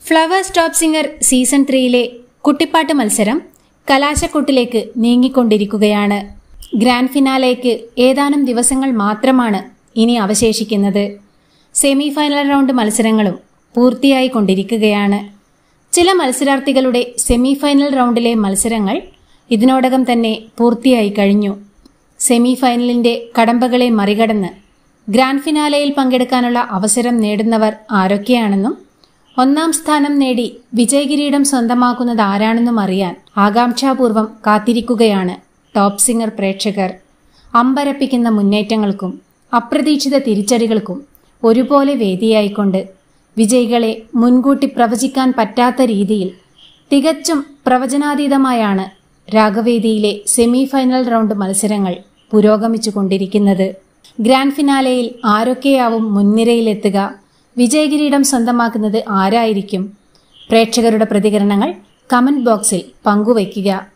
flowers top singer season ത്രീയിലെ കുട്ടിപ്പാട്ട് മത്സരം കലാശക്കൊട്ടിലേക്ക് നീങ്ങിക്കൊണ്ടിരിക്കുകയാണ് ഗ്രാൻഡ് ഫിനാലേക്ക് ഏതാനും ദിവസങ്ങൾ മാത്രമാണ് ഇനി അവശേഷിക്കുന്നത് സെമി ഫൈനൽ റൗണ്ട് മത്സരങ്ങളും പൂർത്തിയായി കൊണ്ടിരിക്കുകയാണ് ചില മത്സരാർത്ഥികളുടെ സെമി ഫൈനൽ റൗണ്ടിലെ മത്സരങ്ങൾ ഇതിനോടകം തന്നെ പൂർത്തിയായി കഴിഞ്ഞു സെമി ഫൈനലിന്റെ കടമ്പകളെ മറികടന്ന് ഗ്രാൻഡ് ഫിനാലയിൽ പങ്കെടുക്കാനുള്ള അവസരം നേടുന്നവർ ആരൊക്കെയാണെന്നും ഒന്നാം സ്ഥാനം നേടി വിജയകിരീടം സ്വന്തമാക്കുന്നത് ആരാണെന്നും അറിയാൻ ആകാംക്ഷാപൂർവം കാത്തിരിക്കുകയാണ് ടോപ്പ് സിംഗർ പ്രേക്ഷകർ അമ്പരപ്പിക്കുന്ന മുന്നേറ്റങ്ങൾക്കും അപ്രതീക്ഷിത തിരിച്ചടികൾക്കും ഒരുപോലെ വേദിയായിക്കൊണ്ട് വിജയികളെ മുൻകൂട്ടി പ്രവചിക്കാൻ പറ്റാത്ത രീതിയിൽ തികച്ചും പ്രവചനാതീതമായാണ് രാഗവേദിയിലെ സെമി ഫൈനൽ റൗണ്ട് മത്സരങ്ങൾ പുരോഗമിച്ചുകൊണ്ടിരിക്കുന്നത് ഗ്രാൻഡ് ഫിനാലെയിൽ ആരൊക്കെയാവും മുൻനിരയിലെത്തുക വിജയകിരീടം സ്വന്തമാക്കുന്നത് ആരായിരിക്കും പ്രേക്ഷകരുടെ പ്രതികരണങ്ങൾ കമന്റ് ബോക്സിൽ പങ്കുവയ്ക്കുക